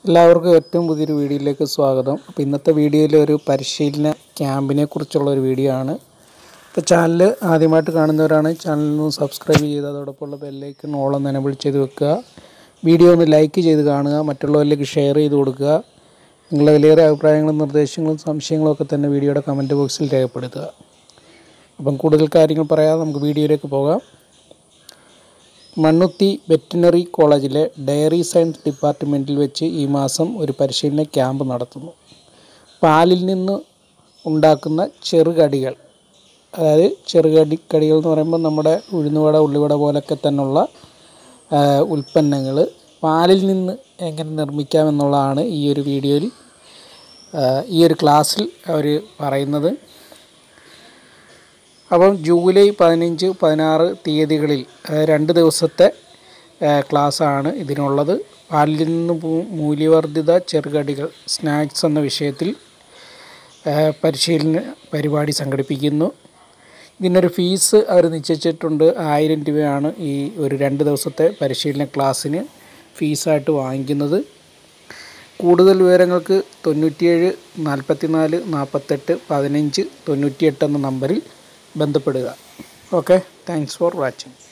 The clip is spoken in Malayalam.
എല്ലാവർക്കും ഏറ്റവും പുതിയൊരു വീഡിയോയിലേക്ക് സ്വാഗതം അപ്പോൾ ഇന്നത്തെ വീഡിയോയിൽ ഒരു പരിശീലന ക്യാമ്പിനെ കുറിച്ചുള്ള ഒരു വീഡിയോ ആണ് ഇപ്പോൾ ചാനൽ ആദ്യമായിട്ട് കാണുന്നവരാണ് ചാനൽ ഒന്ന് സബ്സ്ക്രൈബ് ചെയ്ത് അതോടൊപ്പമുള്ള ബെല്ലൈക്കൺ ഓളം എനബിൾ ചെയ്ത് വെക്കുക വീഡിയോ ഒന്ന് ലൈക്ക് ചെയ്ത് കാണുക മറ്റുള്ളവരിലേക്ക് ഷെയർ ചെയ്ത് കൊടുക്കുക നിങ്ങളുടെ വിലയേറെ അഭിപ്രായങ്ങളും നിർദ്ദേശങ്ങളും സംശയങ്ങളും ഒക്കെ തന്നെ വീഡിയോയുടെ കമൻറ്റ് ബോക്സിൽ രേഖപ്പെടുത്തുക അപ്പം കൂടുതൽ കാര്യങ്ങൾ പറയാതെ നമുക്ക് വീഡിയോയിലേക്ക് പോകാം മണ്ണുത്തി വെറ്റിനറി കോളേജിലെ ഡയറി സയൻസ് ഡിപ്പാർട്ട്മെൻറ്റിൽ വെച്ച് ഈ മാസം ഒരു പരിശീലന ക്യാമ്പ് നടത്തുന്നു പാലിൽ നിന്ന് ഉണ്ടാക്കുന്ന ചെറുകടികൾ അതായത് ചെറുകടി കടികൾ എന്ന് പറയുമ്പോൾ നമ്മുടെ ഉഴുന്നുവട ഉള്ളിവട പോലൊക്കെ തന്നെയുള്ള ഉൽപ്പന്നങ്ങൾ പാലിൽ നിന്ന് എങ്ങനെ നിർമ്മിക്കാമെന്നുള്ളതാണ് ഈ ഒരു വീഡിയോയിൽ ആ, ഈ ഒരു ക്ലാസ്സിൽ അവർ പറയുന്നത് അപ്പം ജൂലൈ പതിനഞ്ച് പതിനാറ് തീയതികളിൽ അതായത് രണ്ട് ദിവസത്തെ ക്ലാസ്സാണ് ഇതിനുള്ളത് പാലിൽ നിന്ന് മൂ- മൂല്യവർദ്ധിത ചെറുകടികൾ സ്നാക്സ് എന്ന വിഷയത്തിൽ ആ, പരിശീലന പരിപാടി സംഘടിപ്പിക്കുന്നു ഇതിനൊരു ഫീസ് അവർ നിശ്ചയിച്ചിട്ടുണ്ട് ആയിരം രൂപയാണ് ഈ ഒരു രണ്ട് ദിവസത്തെ പരിശീലന ക്ലാസ്സിന് ഫീസായിട്ട് വാങ്ങിക്കുന്നത് കൂടുതൽ വിവരങ്ങൾക്ക് തൊണ്ണൂറ്റിയേഴ് നാൽപ്പത്തിനാല് നാൽപ്പത്തെട്ട് പതിനഞ്ച് തൊണ്ണൂറ്റിയെട്ട് എന്ന നമ്പറിൽ ബന്ധപ്പെടുക ഓക്കെ താങ്ക്സ് ഫോർ വാച്ചിങ്